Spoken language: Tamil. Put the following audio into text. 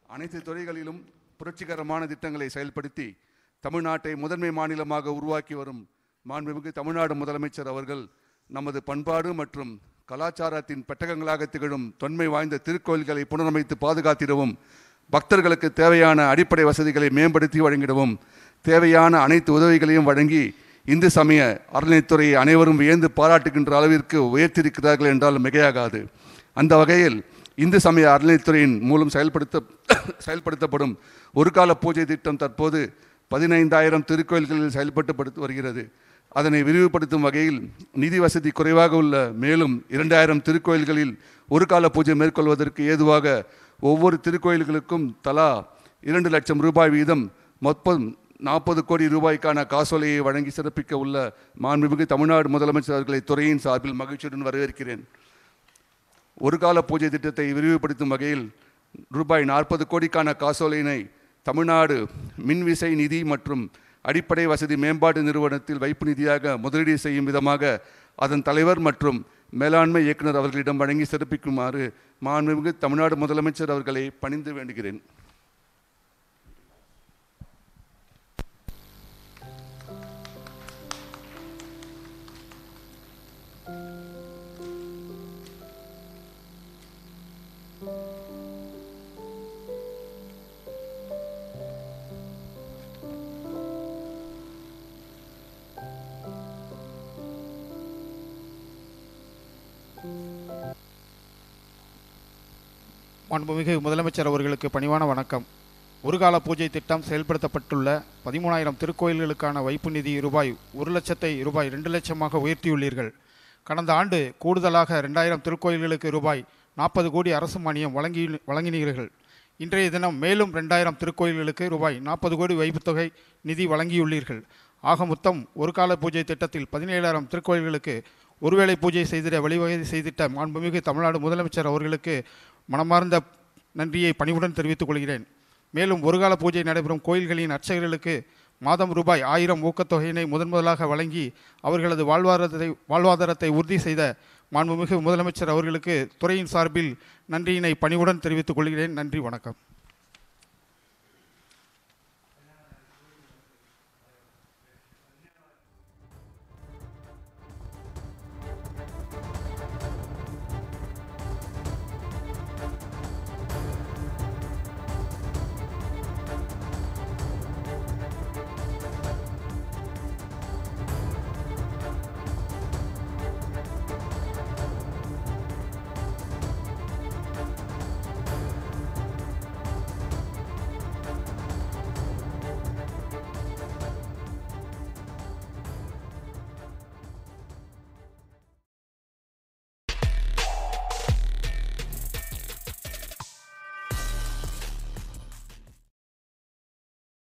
அனைத்து துறைகளிலும் புரட்சிகரமான திட்டங்களை செயல்படுத்தி தமிழ்நாட்டை முதன்மை மாநிலமாக உருவாக்கி வரும் மாண்புமிகு தமிழ்நாடு முதலமைச்சர் அவர்கள் நமது பண்பாடு மற்றும் கலாச்சாரத்தின் பெட்டகங்களாக திகழும் தொன்மை வாய்ந்த திருக்கோயில்களை புனரமைத்து பாதுகாத்திடவும் பக்தர்களுக்கு தேவையான அடிப்படை வசதிகளை மேம்படுத்தி வழங்கிடவும் தேவையான அனைத்து உதவிகளையும் வழங்கி இந்து சமய அறநிலைத்துறையை அனைவரும் வியந்து பாராட்டுகின்ற அளவிற்கு உயர்த்தியிருக்கிறார்கள் என்றால் மிகையாகாது அந்த வகையில் இந்து சமய அறநிலைத்துறையின் மூலம் செயல்படுத்த செயல்படுத்தப்படும் ஒரு கால பூஜை திட்டம் தற்போது பதினைந்தாயிரம் திருக்கோயில்களில் செயல்பட்டு வருகிறது அதனை விரிவுபடுத்தும் வகையில் நிதி வசதி குறைவாக உள்ள மேலும் இரண்டாயிரம் திருக்கோயில்களில் ஒரு கால பூஜை மேற்கொள்வதற்கு ஏதுவாக ஒவ்வொரு திருக்கோயில்களுக்கும் தலா இரண்டு லட்சம் ரூபாய் வீதம் மொத்தம் நாற்பது கோடி ரூபாய்க்கான காசோலையை வழங்கி சிறப்பிக்க உள்ள மாண்புமிகு தமிழ்நாடு முதலமைச்சர் அவர்களை துறையின் சார்பில் மகிழ்ச்சியுடன் வரவேற்கிறேன் ஒரு கால பூஜை திட்டத்தை விரிவுபடுத்தும் வகையில் ரூபாய் நாற்பது கோடிக்கான காசோலையினை தமிழ்நாடு மின்விசை நிதி மற்றும் அடிப்படை வசதி மேம்பாட்டு நிறுவனத்தில் வைப்பு நிதியாக முதலீடு செய்யும் விதமாக அதன் தலைவர் மற்றும் மேலாண்மை இயக்குனர் அவர்களிடம் வழங்கி சிறப்பிக்குமாறு மாண்புமிகு தமிழ்நாடு முதலமைச்சர் அவர்களை பணிந்து வேண்டுகிறேன் மாண்புமிகு முதலமைச்சர் அவர்களுக்கு பணிவான வணக்கம் ஒரு கால பூஜை திட்டம் செயல்படுத்தப்பட்டுள்ள பதிமூணாயிரம் திருக்கோயில்களுக்கான வைப்பு நிதி ரூபாய் ஒரு லட்சத்தை ரூபாய் ரெண்டு லட்சமாக உயர்த்தியுள்ளீர்கள் கடந்த ஆண்டு கூடுதலாக ரெண்டாயிரம் திருக்கோயில்களுக்கு ரூபாய் நாற்பது கோடி அரசு மானியம் வழங்கி வழங்கினீர்கள் இன்றைய தினம் மேலும் ரெண்டாயிரம் திருக்கோயில்களுக்கு ரூபாய் நாற்பது கோடி வைப்புத்தொகை நிதி வழங்கியுள்ளீர்கள் ஆக மொத்தம் ஒரு கால பூஜை திட்டத்தில் பதினேழாயிரம் திருக்கோயில்களுக்கு ஒருவேளை பூஜை செய்திட வழிவகை செய்திட்ட மாண்புமிகு தமிழ்நாடு முதலமைச்சர் அவர்களுக்கு மனமார்ந்த நன்றியை பணிவுடன் தெரிவித்துக் கொள்கிறேன் மேலும் ஒருகால பூஜை நடைபெறும் கோயில்களின் அர்ச்சகர்களுக்கு மாதம் ரூபாய் ஆயிரம் ஊக்கத்தொகையினை முதன் முதலாக வழங்கி அவர்களது வாழ்வாதாரத்தை வாழ்வாதாரத்தை உறுதி செய்த மாண்புமிகு முதலமைச்சர் அவர்களுக்கு துறையின் சார்பில் நன்றியினை பணிவுடன் தெரிவித்துக் கொள்கிறேன் நன்றி வணக்கம்